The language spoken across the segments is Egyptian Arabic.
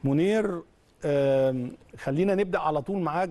منير آم، خلينا نبدا على طول معاك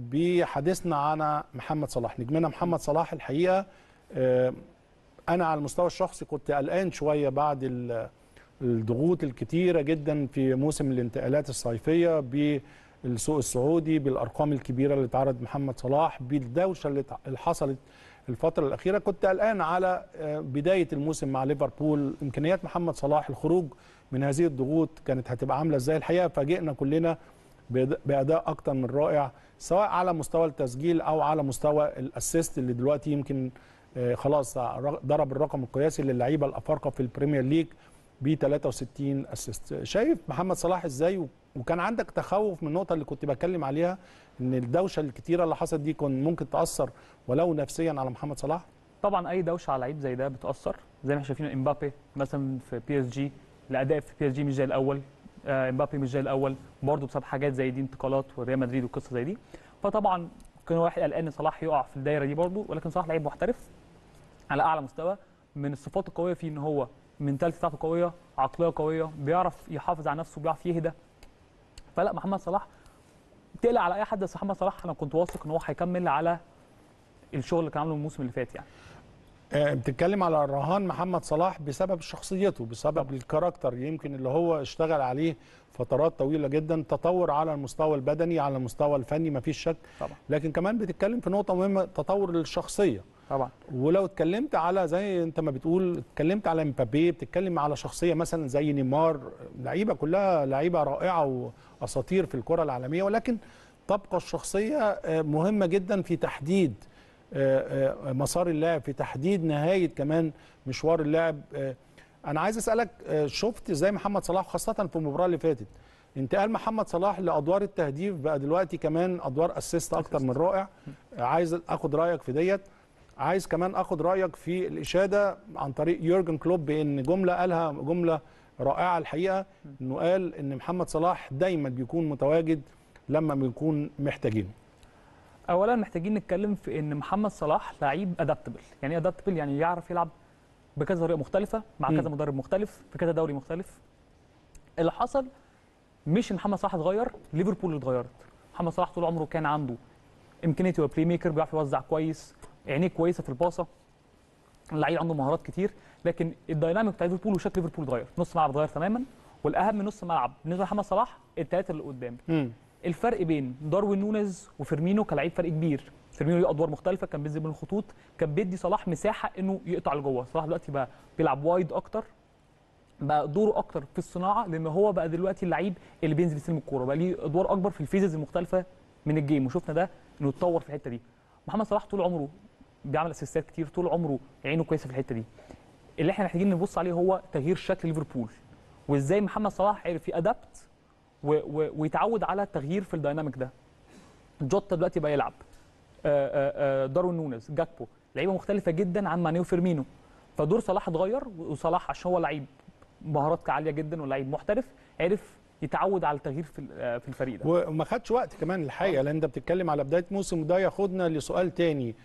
بحديثنا عن محمد صلاح نجمنا محمد صلاح الحقيقه آم، انا على المستوى الشخصي كنت قلقان شويه بعد ال- الضغوط الكتيره جدا في موسم الانتقالات الصيفيه بالسوق السعودي بالارقام الكبيره اللي اتعرض محمد صلاح بالدوشه اللي تع- اللي حصلت الفتره الاخيره كنت قلقان على آه، بدايه الموسم مع ليفربول امكانيات محمد صلاح الخروج من هذه الضغوط كانت هتبقى عامله ازاي الحقيقه فاجئنا كلنا بأد- باداء اكتر من رائع سواء على مستوى التسجيل او على مستوى الاسيست اللي دلوقتي يمكن آه، خلاص ر- ضرب الرقم القياسي للعيبه الافارقه في البريمير ليج ب 63 اسيست شايف محمد صلاح ازاي و- وكان عندك تخوف من النقطه اللي كنت بتكلم عليها ان الدوشه الكتيره اللي حصلت دي كان ممكن تاثر ولو نفسيا على محمد صلاح طبعا اي دوشه على لعيب زي ده بتاثر زي ما احنا شايفين امبابي مثلا في بي اس جي الاداء في بي اس جي مش زي الاول آه، امبابي مش زي الاول برضه بسبب حاجات زي دي انتقالات وريال مدريد وقصه زي دي فطبعا كان واحد قلقان ان صلاح يقع في الدايره دي برضه ولكن صلاح لعيب محترف على اعلى مستوى من الصفات القويه فيه ان هو المنتاليتي بتاعته قويه عقليه قويه بيعرف يحافظ على نفسه بيعرف يهدى فلا محمد صلاح تقلق على اي حد بس محمد صلاح انا كنت واثق ان هو هيكمل على الشغل اللي كان عامله الموسم اللي فات يعني آه، بتتكلم على رهان محمد صلاح بسبب شخصيته بسبب طبعا. الكاركتر يمكن اللي هو اشتغل عليه فترات طويله جدا تطور على المستوى البدني على المستوى الفني مفيش شك طبعا لكن كمان بتتكلم في نقطه مهمه تطور الشخصيه طبعا ولو اتكلمت على زي انت ما بتقول اتكلمت على مبابي بتتكلم على شخصيه مثلا زي نيمار لعيبه كلها لعيبه رائعه واساطير في الكره العالميه ولكن تبقى الشخصيه آه، مهمه جدا في تحديد آه، آه، مسار اللاعب في تحديد نهايه كمان مشوار اللاعب آه، انا عايز اسالك آه، شفت ازاي محمد صلاح خاصه في المباراه اللي فاتت انتقال محمد صلاح لادوار التهديف بقى دلوقتي كمان ادوار اسيست اكتر من رائع آه، عايز اخد رايك في ديت عايز كمان اخد رايك في الاشاده عن طريق يورجن كلوب بان جمله قالها جمله رائعه الحقيقه انه قال ان محمد صلاح دايما بيكون متواجد لما بنكون محتاجينه اولا محتاجين نتكلم في ان محمد صلاح لعيب ادابتبل يعني ايه ادابتبل يعني يعرف يلعب بكذا طريقه مختلفه مع مم. كذا مدرب مختلف في كذا دوري مختلف اللي حصل مش ان محمد صلاح اتغير ليفربول اللي اتغيرت محمد صلاح طول عمره كان عنده امكانيه يبقى بلاي ميكر بيعرف يوزع كويس عينيه كويسه في الباصه اللعيب عنده مهارات كتير لكن الدايناميك بتاع ليفربول وشكل ليفربول اتغير نص ملعب اتغير تماما والاهم من نص ملعب بالنسبه لمحمد صلاح الثلاثه اللي قدام مم. الفرق بين داروين نونيز وفيرمينو كلاعب فرق كبير فيرمينو ليه ادوار مختلفه كان بينزل بين الخطوط كان بيدي صلاح مساحه انه يقطع لجوه صلاح دلوقتي بقى بيلعب وايد اكتر بقى دوره اكتر في الصناعه لان هو بقى دلوقتي اللعيب اللي بينزل يستلم الكوره بقى ليه ادوار اكبر في الفيزز المختلفه من الجيم وشفنا ده انه اتطور في الحته دي محمد صلاح طول عمره بيعمل اسيستات كتير طول عمره عينه كويسه في الحته دي اللي احنا محتاجين نبص عليه هو تغيير شكل ليفربول وازاي محمد صلاح عرف يادبت و- و- ويتعود على التغيير في الديناميك ده جوتا دلوقتي بقى يلعب آه، آه، آه، داروين نونيز جاكبو لعيبه مختلفه جدا عن ماني وفيرمينو فدور صلاح اتغير وصلاح عشان هو لعيب مهارات عاليه جدا ولعيب محترف عرف يتعود على التغيير في ال- آه، في الفريق ده وما خدش وقت كمان الحقيقه لان انت بتتكلم على بدايه موسم وده ياخدنا لسؤال تاني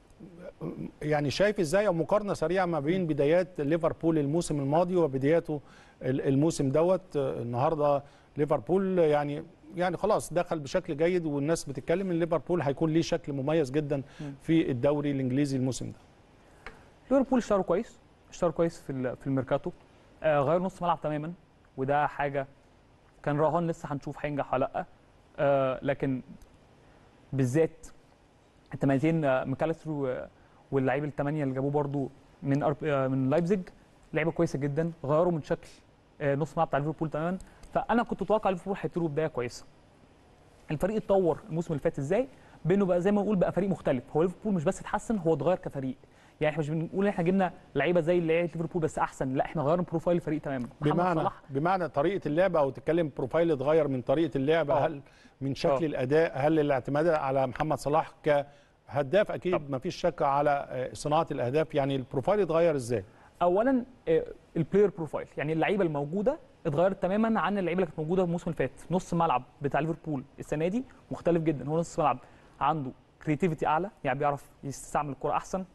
يعني شايف ازاي او مقارنه سريعه ما بين بدايات ليفربول الموسم الماضي وبداياته ال- الموسم دوت آه، النهارده ليفربول يعني يعني خلاص دخل بشكل جيد والناس بتتكلم ان ليفربول هيكون ليه شكل مميز جدا في الدوري الانجليزي الموسم ده ليفربول اشتروا كويس اشتروا كويس في ال- في الميركاتو آه غير نص ملعب تماما وده حاجه كان رهان لسه هنشوف هينجح ولا لا آه لكن بالذات التمانيتين آه ميكاليستر و- واللعيب الثمانيه اللي جابوه برضو من أرب... آه من لايبزيج لعيبه كويسه جدا غيروا من شكل آه نص ملعب بتاع ليفربول تماما فانا كنت متوقع ليفربول هيبتدوا بدايه كويسه الفريق اتطور الموسم اللي فات ازاي بانه بقى زي ما نقول بقى فريق مختلف هو ليفربول مش بس اتحسن هو اتغير كفريق يعني احنا مش بنقول ان احنا جبنا لعيبه زي اللي لعيبه ليفربول بس احسن لا احنا غيرنا بروفايل الفريق تماما محمد بمعنى صلاح بمعنى طريقه اللعب او تتكلم بروفايل اتغير من طريقه اللعب آه. هل من شكل آه. الاداء هل الاعتماد على محمد صلاح كهداف اكيد ما فيش شك على آه، صناعه الاهداف يعني البروفايل اتغير ازاي اولا آه، البلاير بروفايل يعني اللعيبه الموجوده اتغيرت تماما عن اللعيبه اللي كانت موجوده الموسم اللي فات نص ملعب بتاع ليفربول السنه دي مختلف جدا هو نص ملعب عنده كريتيفيتي اعلى يعني بيعرف يستعمل الكره احسن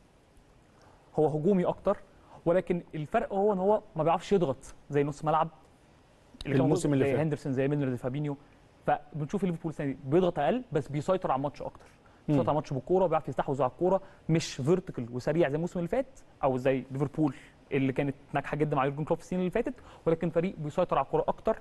هو هجومي اكتر ولكن الفرق هو ان هو ما بيعرفش يضغط زي نص ملعب اللي كان الموسم موجود اللي زي فات. هندرسون زي ميلنر زي فابينيو فبنشوف ليفربول السنه دي بيضغط اقل بس بيسيطر على الماتش اكتر بيسيطر على الماتش بالكوره بيعرف يستحوذ على الكوره مش فيرتيكال وسريع زي الموسم اللي فات او زي ليفربول اللي كانت ناجحه جدا مع يورجن كلوب في السنين اللي فاتت ولكن فريق بيسيطر على الكوره اكتر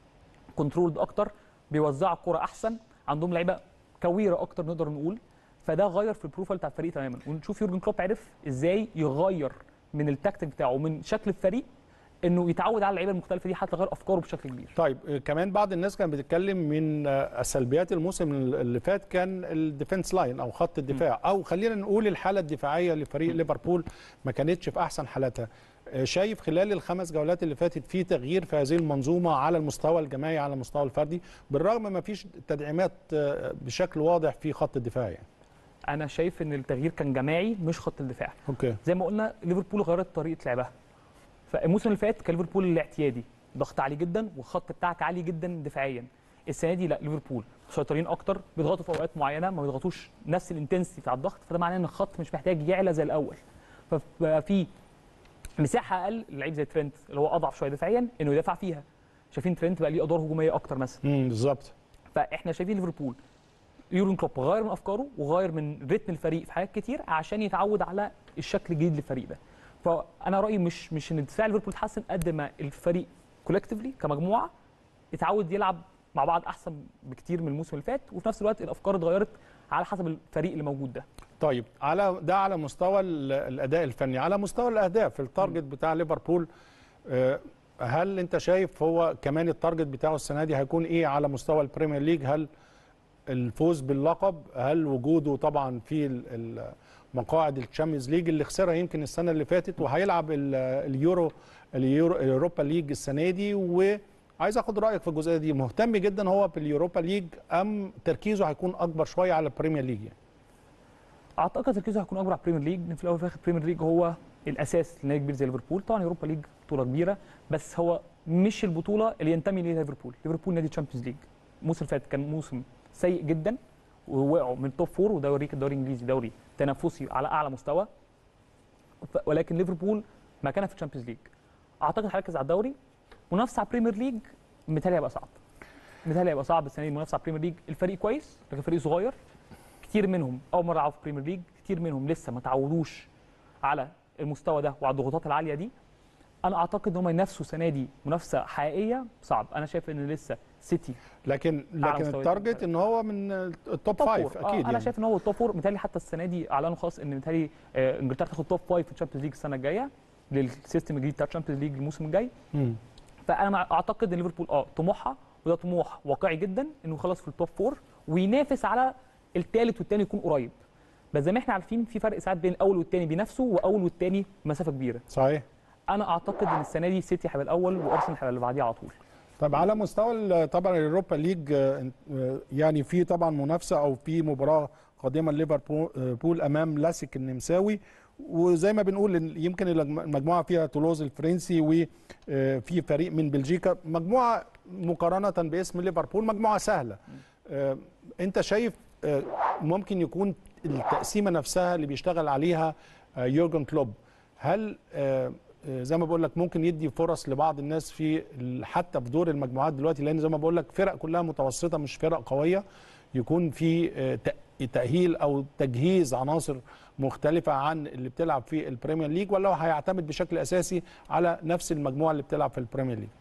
كنترول اكتر بيوزع الكوره احسن عندهم لعيبه كويره اكتر نقدر نقول فده غير في البروفايل بتاع الفريق تماما ونشوف يورجن كلوب عرف ازاي يغير من التكتيك بتاعه ومن شكل الفريق انه يتعود على اللعيبه المختلفه دي حتى غير افكاره بشكل كبير طيب آه، كمان بعض الناس كانت بتتكلم من آه، سلبيات الموسم اللي فات كان الديفنس لاين او خط الدفاع او خلينا نقول الحاله الدفاعيه لفريق ليفربول ما كانتش في احسن حالاتها آه، شايف خلال الخمس جولات اللي فاتت في تغيير في هذه المنظومه على المستوى الجماعي على المستوى الفردي بالرغم ما فيش تدعيمات آه، بشكل واضح في خط الدفاع يعني انا شايف ان التغيير كان جماعي مش خط الدفاع اوكي زي ما قلنا ليفربول غيرت طريقه لعبها فالموسم اللي فات كان ليفربول الاعتيادي ضغط عالي جدا والخط بتاعك عالي جدا دفاعيا السنه دي لا ليفربول مسيطرين اكتر بيضغطوا في اوقات معينه ما بيضغطوش نفس الانتنسيتي بتاع الضغط فده معناه ان الخط مش محتاج يعلى زي الاول فبقى في مساحه اقل للعيب زي ترينت اللي هو اضعف شويه دفاعيا انه يدافع فيها شايفين ترينت بقى ليه ادوار هجوميه اكتر مثلا امم بالظبط فاحنا شايفين ليفربول يورجن كلوب غير من افكاره وغير من رتم الفريق في حاجات كتير عشان يتعود على الشكل الجديد للفريق ده فانا رايي مش مش ان دفاع ليفربول اتحسن قد ما الفريق كولكتيفلي كمجموعه اتعود يلعب مع بعض احسن بكتير من الموسم اللي فات وفي نفس الوقت الافكار اتغيرت على حسب الفريق اللي موجود ده طيب على ده على مستوى ال- الاداء الفني على مستوى الاهداف التارجت بتاع ليفربول آه، هل انت شايف هو كمان التارجت بتاعه السنه دي هيكون ايه على مستوى البريمير ليج هل الفوز باللقب هل وجوده طبعا في ال- ال- مقاعد الشامبيونز ليج اللي خسرها يمكن السنه اللي فاتت وهيلعب ال- اليورو اليورو اليوروبا ليج السنه دي وعايز اخد رايك في الجزئيه دي مهتم جدا هو باليوروبا ليج ام تركيزه هيكون اكبر شويه على البريمير ليج يعني اعتقد تركيزه هيكون اكبر على البريمير ليج لان في الاول وفي الاخر البريمير ليج هو الاساس لنادي كبير زي ليفربول طبعا يوروبا ليج بطوله كبيره بس هو مش البطوله اللي ينتمي ليها ليفربول ليفربول نادي تشامبيونز ليج الموسم اللي فات كان موسم سيء جدا ووقعوا من توب فور وده يوريك الدوري الانجليزي دوري تنافسي على اعلى مستوى ف- ولكن ليفربول مكانها في الشامبيونز ليج اعتقد هيركز على الدوري منافسه على البريمير ليج متهيألي هيبقى صعب متهيألي هيبقى صعب السنه دي منافسه على البريمير ليج الفريق كويس لكن فريق صغير كتير منهم اول مره يلعبوا في البريمير ليج كتير منهم لسه ما تعودوش على المستوى ده وعلى الضغوطات العاليه دي انا اعتقد ان هم ينافسوا السنه دي منافسه حقيقيه صعب انا شايف ان لسه سيتي لكن لكن مستوى التارجت الفرق. ان هو من التوب توب فايف فور. آه اكيد انا يعني شايف ان هو التوب فور متهيألي حتى السنه دي اعلنوا خلاص ان متهيألي آه، انجلترا تاخد توب فايف في الشامبيونز ليج السنه الجايه للسيستم الجديد بتاع الشامبيونز ليج الموسم الجاي مم. فانا مع- اعتقد ان ليفربول اه طموحها وده طموح واقعي جدا انه يخلص في التوب فور وينافس على الثالث والثاني يكون قريب بس زي ما احنا عارفين في فرق ساعات بين الاول والثاني بينافسوا واول والثاني مسافه كبيره صحيح انا اعتقد ان السنه دي سيتي هيبقى الاول وارسنال هيبقى اللي بعديه على طول طب على مستوى ال- طبعا اليوروبا ليج آه، آه، يعني في طبعا منافسه او في مباراه قادمه ليفربول امام لاسك النمساوي وزي ما بنقول إن يمكن الم- المجموعه فيها تولوز الفرنسي وفي فريق من بلجيكا مجموعه مقارنه باسم ليفربول مجموعه سهله آه، انت شايف آه، ممكن يكون التقسيمه نفسها اللي بيشتغل عليها آه، يورجن كلوب هل آه، آه، زي ما بقول لك ممكن يدي فرص لبعض الناس في ال- حتى في دور المجموعات دلوقتي لان زي ما بقول لك فرق كلها متوسطه مش فرق قويه يكون في آه، تأ- تاهيل او تجهيز عناصر مختلفه عن اللي بتلعب في البريمير ليج ولا هو هيعتمد بشكل اساسي على نفس المجموعه اللي بتلعب في البريمير ليج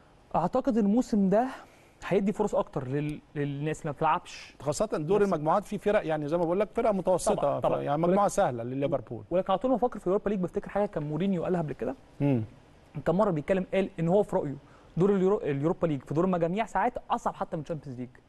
اعتقد الموسم ده هيدي فرص اكتر لل... للناس اللي ما بتلعبش خاصه دور نفس- المجموعات في فرق يعني زي ما بقول لك فرق متوسطه طبعاً، طبعاً. يعني مجموعه سهله لليفربول ولكن على طول ما بفكر في اليوروبا ليج بفتكر حاجه كان مورينيو قالها قبل كده مم. كان مره بيتكلم قال ان هو في رايه دور اليورو... اليوروبا ليج في دور المجاميع ساعات اصعب حتى من الشامبيونز ليج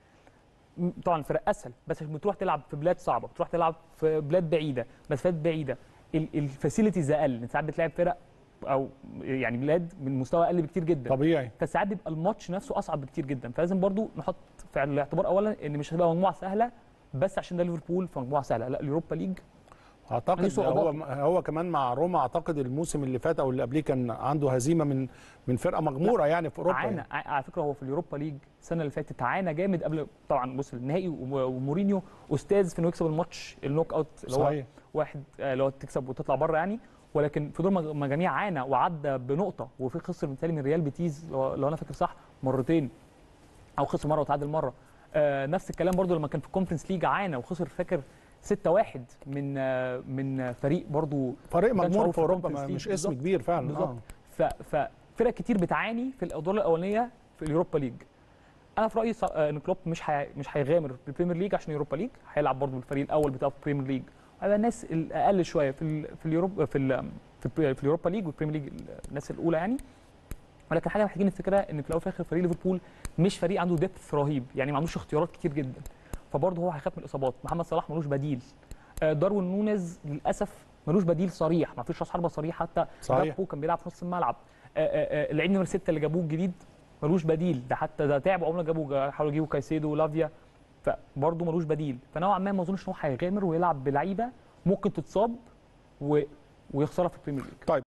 م- طبعا الفرق اسهل بس عشان بتروح تلعب في بلاد صعبه بتروح تلعب في بلاد بعيده مسافات بعيده الفاسيلتيز اقل ساعات بتلعب فرق او يعني بلاد من مستوى اقل بكتير جدا طبيعي فساعات بيبقى الماتش نفسه اصعب بكتير جدا فلازم برضو نحط في الاعتبار اولا ان مش هتبقى مجموعه سهله بس عشان ده ليفربول فمجموعه سهله لا اليوروبا ليج ليه اعتقد صعوبات. هو هو كمان مع روما اعتقد الموسم اللي فات او اللي قبليه كان عنده هزيمه من من فرقه مغموره يعني في اوروبا عانى يعني. ع- على فكره هو في اليوروبا ليج السنه اللي فاتت عانى جامد قبل طبعا وصل النهائي وم- ومورينيو استاذ في انه يكسب الماتش النوك اوت اللي هو صحيح واحد آه، اللي هو تكسب وتطلع بره يعني ولكن في دور مج- مجاميع عانى وعدى بنقطه وفي خسر بالتالي من ريال بيتيز لو لو انا فاكر صح مرتين او خسر مره وتعادل مره آه نفس الكلام برضو لما كان في الكونفرنس ليج عانى وخسر فاكر 6-1 من آه من فريق برضو فريق كانش مغمور معروف في اوروبا الكونفرنس ما- ليج. مش اسم بالظبط. كبير فعلا بالظبط آه. ف- ففرق كتير بتعاني في الادوار الاولانيه في اليوروبا ليج انا في رايي ص- آه، ان كلوب مش هي... مش هيغامر بالبريمير ليج عشان اليوروبا ليج هيلعب برضه بالفريق الاول بتاعه في البريمير ليج هيبقى الناس الاقل شويه في ال... في اليوروب في ال... في, البري- في اليوروبا ليج والبريمير ليج الناس الاولى يعني ولكن حاجه محتاجين نفتكرها ان في الاول وفي الاخر فريق ليفربول مش فريق عنده ديبث رهيب يعني ما عندوش اختيارات كتير جدا فبرضه هو هيخاف من الاصابات محمد صلاح ملوش بديل آه، داروين نونيز للاسف ملوش بديل صريح ما فيش راس حربه صريح حتى صحيح. جابو كان بيلعب في نص الملعب آه، آه، آه، اللعيب نمره 6 اللي جابوه الجديد ملوش بديل ده حتى ده تعب عمره جابوا حاولوا يجيبوا كايسيدو ولافيا فبرضه ملوش بديل فنوعا ما ما اظنش ان هو هيغامر ويلعب بلعيبه ممكن تتصاب و... ويخسرها في البريمير ليج طيب